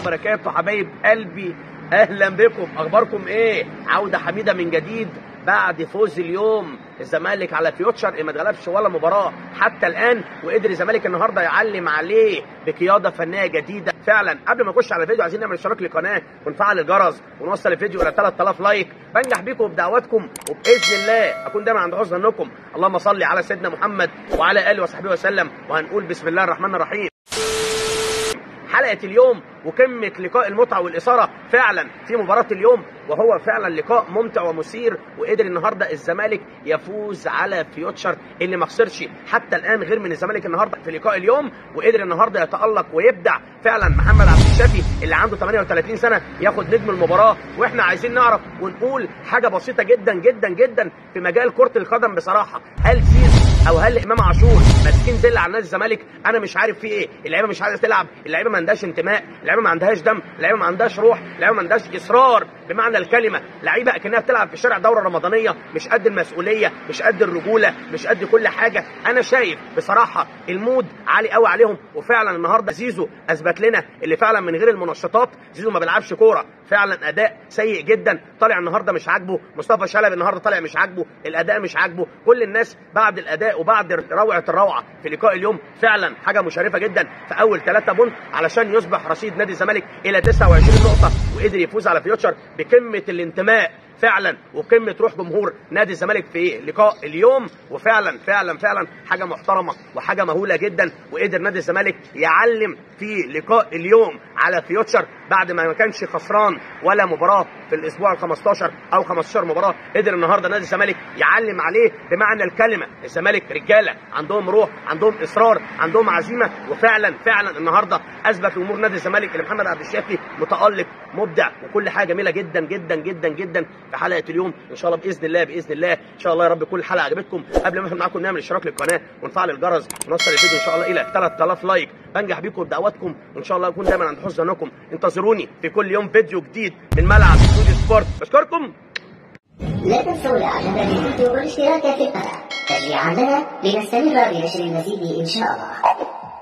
وبركاته حبايب قلبي اهلا بكم اخباركم ايه عوده حميده من جديد بعد فوز اليوم الزمالك على فيوتشر اللي ما اتغلبش ولا مباراه حتى الان وقدر الزمالك النهارده يعلم عليه بقياده فنيه جديده فعلا قبل ما نخش على الفيديو عايزين نعمل اشتراك للقناه ونفعل الجرس ونوصل الفيديو الى 3000 لايك بنجح بيكم بدعواتكم وباذن الله اكون دايما عند حسن ظنكم اللهم صل على سيدنا محمد وعلى اله وصحبه وسلم وهنقول بسم الله الرحمن الرحيم حلقه اليوم وقمه لقاء المتعه والاثاره فعلا في مباراه اليوم وهو فعلا لقاء ممتع ومثير وقدر النهارده الزمالك يفوز على فيوتشر اللي ما خسرش حتى الان غير من الزمالك النهارده في لقاء اليوم وقدر النهارده يتالق ويبدع فعلا محمد عبد الشافي اللي عنده 38 سنه ياخد نجم المباراه واحنا عايزين نعرف ونقول حاجه بسيطه جدا جدا جدا في مجال كره القدم بصراحه هل زيزو او هل امام عاشور ماسكين زل على نادي الزمالك انا مش عارف في ايه اللعيبه مش عايزه تلعب اللعيبه ما عندهاش انتماء اللعيبه ما عندهاش دم اللعيبه ما عندهاش روح اللعيبه ما عندهاش اصرار بمعنى الكلمه لعيبه اكنها بتلعب في شارع دوره رمضانيه مش قد المسؤوليه مش قد الرجوله مش قد كل حاجه انا شايف بصراحه المود عالي قوي عليهم وفعلا النهارده زيزو اثبت لنا اللي فعلا من غير المنشطات زيزو ما بيلعبش كوره فعلا اداء سيء جدا طالع النهارده مش عاجبه مصطفى شلبي النهارده طالع مش عاجبه الاداء مش عاجبه كل الناس بعد الاداء وبعد روعه الروعه في لقاء اليوم فعلا حاجه مشرفه جدا في اول ثلاثة بونت علشان يصبح رصيد نادي الزمالك الى 29 نقطه وقدر يفوز على فيوتشر بقمه الانتماء فعلا وقمه روح جمهور نادي الزمالك في لقاء اليوم وفعلا فعلا فعلا حاجه محترمه وحاجه مهوله جدا وقدر نادي الزمالك يعلم في لقاء اليوم على فيوتشر بعد ما ما كانش خسران ولا مباراه في الاسبوع ال 15 او 15 مباراه قدر النهارده نادي الزمالك يعلم عليه بمعنى الكلمه الزمالك رجاله عندهم روح عندهم اصرار عندهم عزيمه وفعلا فعلا النهارده اثبت امور نادي الزمالك اللي محمد عبد الشافي متالق مبدع وكل حاجه جميله جدا جدا جدا جدا في حلقه اليوم ان شاء الله باذن الله باذن الله ان شاء الله يا رب كل الحلقه عجبتكم قبل ما احنا معاكم نعمل اشتراك للقناه ونفعل الجرس ونوصل الفيديو ان شاء الله الى 3000 لايك بنجح بيكم بدعواتكم وان شاء الله اكون دايما عند حسن ظنكم انتظروني في كل يوم فيديو جديد من ملعب استوديو سبورت بشكركم لا تنسوا الاعجاب بالفيديو والاشتراك في القناة تشجيعا لنا لنستمر بنشر المزيد ان شاء الله